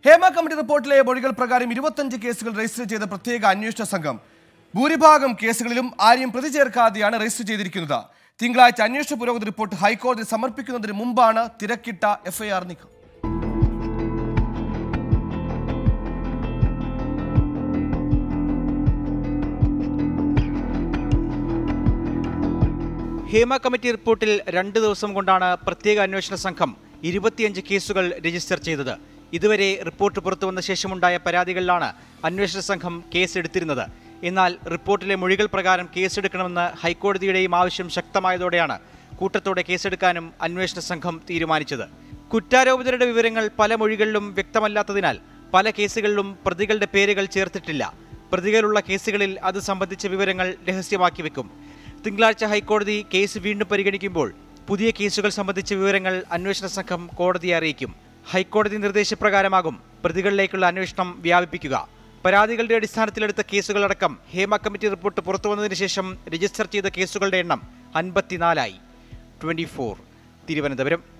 Hema committee റിപ്പോർട്ടിലെ മൊഴികൾ പ്രകാരം ഇരുപത്തഞ്ച് കേസുകൾ രജിസ്റ്റർ ചെയ്ത പ്രത്യേക അന്വേഷണ സംഘം ഭൂരിഭാഗം കേസുകളിലും ആരെയും പ്രതി ചേർക്കാതെയാണ് രജിസ്റ്റർ ചെയ്തിരിക്കുന്നത് തിങ്കളാഴ്ച അന്വേഷണ പുരോഗതി റിപ്പോർട്ട് ഹൈക്കോടതി സമർപ്പിക്കുന്നതിന് മുമ്പാണ് തിരക്കിട്ട എഫ്ഐആർ നീക്കം ഹേമ കമ്മിറ്റി റിപ്പോർട്ടിൽ രണ്ട് ദിവസം കൊണ്ടാണ് പ്രത്യേക അന്വേഷണ സംഘം ഇരുപത്തിയഞ്ച് കേസുകൾ രജിസ്റ്റർ ചെയ്തത് ഇതുവരെ റിപ്പോർട്ട് പുറത്തുവന്ന ശേഷമുണ്ടായ പരാതികളിലാണ് അന്വേഷണ സംഘം കേസെടുത്തിരുന്നത് എന്നാൽ റിപ്പോർട്ടിലെ മൊഴികൾ പ്രകാരം കേസെടുക്കണമെന്ന് ഹൈക്കോടതിയുടെയും ആവശ്യം ശക്തമായതോടെയാണ് കൂട്ടത്തോടെ കേസെടുക്കാനും അന്വേഷണ സംഘം തീരുമാനിച്ചത് കുറ്റാരോപിതരുടെ വിവരങ്ങൾ പല മൊഴികളിലും വ്യക്തമല്ലാത്തതിനാൽ പല കേസുകളിലും പ്രതികളുടെ പേരുകൾ ചേർത്തിട്ടില്ല പ്രതികളുള്ള കേസുകളിൽ അത് സംബന്ധിച്ച വിവരങ്ങൾ രഹസ്യമാക്കി വെക്കും തിങ്കളാഴ്ച ഹൈക്കോടതി കേസ് വീണ്ടും പരിഗണിക്കുമ്പോൾ പുതിയ കേസുകൾ സംബന്ധിച്ച വിവരങ്ങൾ അന്വേഷണ സംഘം കോടതിയെ അറിയിക്കും ഹൈക്കോടതി നിർദ്ദേശപ്രകാരമാകും പ്രതികളിലേക്കുള്ള അന്വേഷണം വ്യാപിപ്പിക്കുക പരാതികളുടെ അടിസ്ഥാനത്തിലെടുത്ത കേസുകളടക്കം ഹേമ കമ്മിറ്റി റിപ്പോർട്ട് പുറത്തുവന്നതിന് ശേഷം രജിസ്റ്റർ ചെയ്ത കേസുകളുടെ എണ്ണം അൻപത്തിനാലായി ട്വന്റി തിരുവനന്തപുരം